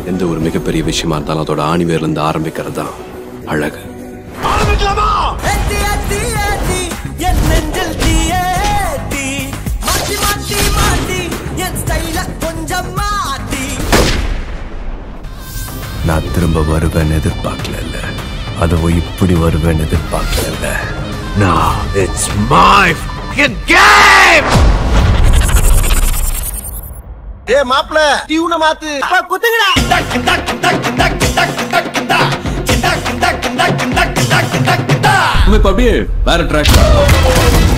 எந்த ஒரு மிகப்பெரிய விஷயமா இருந்தாலும் அதோட ஆணிவேர்ல இருந்து ஆரம்பிக்கிறது தான் அழகு ஏத்தி ஏத்தி ஏத்தி என் நெஞ்சில் தீயேத்தி மாட்டி மாட்டி மாட்டி என் ஸ்டைல கொஞ்சம் மாட்டி நான் திரும்ப வருவேன்னு எதிர்பார்க்கல அதுவும் இப்படி வருவேன்னு எதிர்பார்க்கல நான் இட்ஸ் மை கேம் ஏ மாப்ள டியூன மாத்து குத்துங்கடா இப்ப அப்படியே வேற ட்ராக்